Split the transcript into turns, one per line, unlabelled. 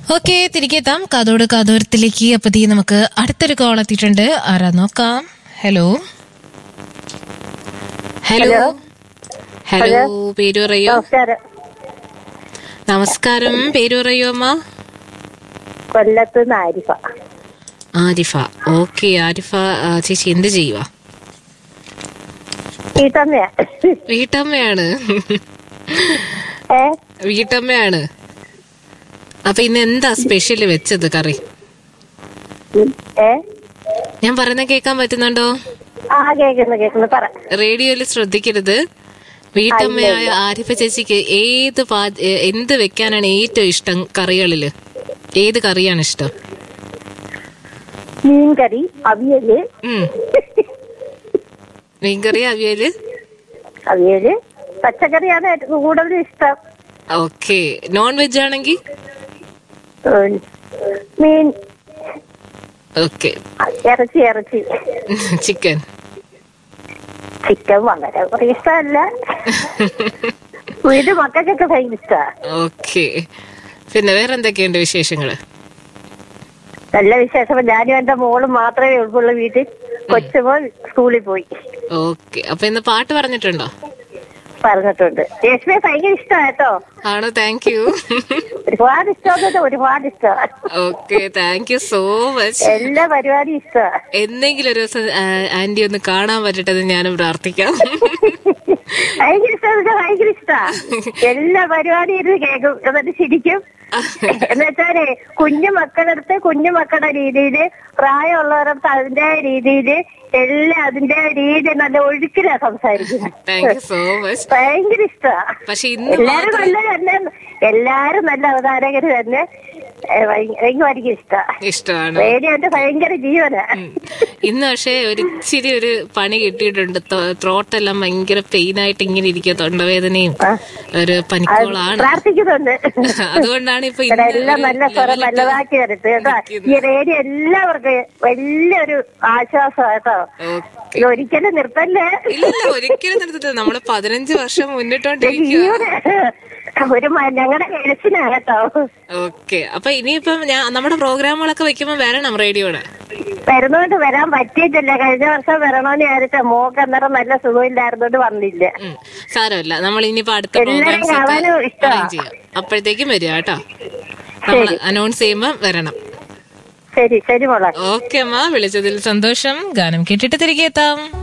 Okay തിരികെ എത്താം കാതോട് കാതോരത്തിലേക്ക് അപ്പൊ തീ നമുക്ക് അടുത്തൊരു കോൾ എത്തിയിട്ടുണ്ട് ആരാ നോക്കാം ഹലോ ഹലോ ഹലോ പേര് പറയോ
നമസ്കാരം
നമസ്കാരം പേര് പറയോ അമ്മ
കൊല്ലത്ത് നിന്ന് ആരിഫ
ആരിഫ ഓക്കെ ആരിഫ ആ, ചേച്ചി എന്ത് ചെയ്യുക
വീട്ടമ്മയാ
വീട്ടമ്മയാണ്
ഏ
വീട്ടമ്മയാണ് അപ്പൊ ഇന്ന് എന്താ സ്പെഷ്യൽ വെച്ചത് കറി
ഉം, ഏ
ഞാൻ പറയുന്ന കേൾക്കാൻ പറ്റുന്നുണ്ടോ
ആ കേക്കുന്നു കേക്കുന്നു പറ
റേഡിയോയിൽ ശ്രദ്ധിക്കരുത് വീട്ടമ്മയായ ആരിഫ ചേച്ചിക്ക് ഏത് പാ- ഏ, എന്ത് വെക്കാനാണ് ഏറ്റവും ഇഷ്ടം കറികളില് ഏത് കറിയാണ് ഇഷ്ടം
മീൻകറി അവിയല്
ഉം. മീൻകറി അവിയല്
അവിയല് പച്ചക്കറിയാണ് ഏറ്റവും കൂടുതൽ ഇഷ്ടം
ഓക്കെ നോൺ വെജ് ആണെങ്കിൽ
ഉം, മീൻ
ഓക്കെ
ഇറച്ചി ഇറച്ചി
ചിക്കൻ
ചിക്കൻ വളരെ കുറെ ഇഷ്ടമല്ല വീട് മക്കൾക്കൊക്കെ ഭയങ്കര ഇഷ്ടാ
ഓക്കെ പിന്നെ വേറെ എന്തൊക്കെയുണ്ട് വിശേഷങ്ങള്
നല്ല വിശേഷം ഞാനും എന്റെ മോളും മാത്രമേ ഉൾപ്പുള്ള വീട്ടിൽ കൊച്ചുമോൻ സ്കൂളിൽ പോയി
ഓക്കെ അപ്പൊ ഇന്ന് പാട്ട് പറഞ്ഞിട്ടുണ്ടോ
പറഞ്ഞിട്ടുണ്ട് രശ്മിയെ ഭയങ്കര ഇഷ്ടമാണ് കേട്ടോ
ആണോ താങ്ക് യു
ഒരുപാട് ഇഷ്ടമാണ് ഒരുപാട് ഇഷ്ടമാണ്
okay thank you so much
എല്ലാ പരിപാടിയും ഇഷ്ടമാണ്
എന്തെങ്കിലും ഒരു ദിവസം ആ, ആന്റി ഒന്ന് കാണാൻ പറ്റട്ടെന്ന് ഞാനും പ്രാർത്ഥിക്കാം
ഭയങ്കര ഇഷ്ടം ഭയങ്കര ഇഷ്ടാ എല്ലാ പരിപാടിയും ഇരുന്ന് കേൾക്കും എന്നിട്ട് ശരിക്കും എന്നുവെച്ചാലേ കുഞ്ഞു മക്കളടുത്ത് കുഞ്ഞു മക്കളുടെ രീതിയില് പ്രായമുള്ളവരടുത്ത് അതിന്റെ രീതിയില് എല്ലാം അതിന്റെ രീതി നല്ല ഒഴുക്കിലാ സംസാരിക്കുന്നത്
താങ്ക് യു സോ മച്ച്
ഭയങ്കര ഇഷ്ടാ
പക്ഷെ ഇന്ന്
എല്ലാരും
മാത്രം
നല്ല തന്നെ എല്ലാരും നല്ല അവതാരകര് തന്നെ ഏ, ഭയങ്കര- എനിക്ക് ഭയങ്കര ഇഷ്ടാ
ഇഷ്ടമാണ്
റേഡിയോ എന്റെ ഭയങ്കര ജീവനാ
ഇന്ന് പക്ഷേ ഒരു ഇച്ചിരി ഒരു പണി കിട്ടിയിട്ടുണ്ട് ത്രോട്ടെല്ലാം ഭയങ്കര പെയിൻ ആയിട്ട് ഇങ്ങനെ ഇരിക്കുക തൊണ്ടവേദനയും ഒരു പനിക്കോളാണ്
പ്രാർത്ഥിക്കുന്നുണ്ട്
അതുകൊണ്ടാണ് ഇപ്പൊ
ഇവിടെ
ഇന്ന്
എല്ലാം
ഒരു
നല്ല സ്വരം
level ഒക്കെ
നല്ലതാക്കി വരട്ടെ കേട്ടോ ഈ റേഡിയോ എല്ലാവർക്കും വലിയൊരു ആശ്വാസം കേട്ടോ
ഓക്കെ
ഇത് ഒരിക്കലും നിർത്തല്ലേ
ഇല്ല ഇല്ല, ഒരിക്കലും നിർത്തത്തില്ല നമ്മള് പതിനഞ്ച് വർഷം മുന്നിട്ടോണ്ടിരിക്കുക
ജീവന് ഒരു മ- ഞങ്ങളുടെ എഴുത്തിനാ കേട്ടോ
ഓക്കെ അപ്പൊ ഇനിയിപ്പം ഞാൻ നമ്മുടെ പ്രോഗ്രാമുകളൊക്കെ വെക്കുമ്പോ വരണം റേഡിയോയുടെ
വരുന്നോണ്ട് വരാൻ പറ്റിയിട്ടില്ല കഴിഞ്ഞ വർഷം വരണമെന്ന് വിചാരിച്ച മോക്ക് അന്നേരം നല്ല സുഖമില്ലായിരുന്നോണ്ട് വന്നില്ല
ഉം. സാരമില്ല നമ്മൾ ഇനിയിപ്പോ അടുത്ത
എല്ലാവരെയും
പ്രോഗ്രാംസ് ഒക്കെ
കാണാനും ഇഷ്ടമാ.
arrange ചെയ്യാം അപ്പോഴത്തേക്കും വരിക കേട്ടോ നമ്മൾ അനൗൺസ് ചെയ്യുമ്പോ വരണം
ശരി ശരി മോളെ
ഓക്കെ അമ്മ വിളിച്ചതിൽ സന്തോഷം ഗാനം കേട്ടിട്ട് തിരികെ എത്താം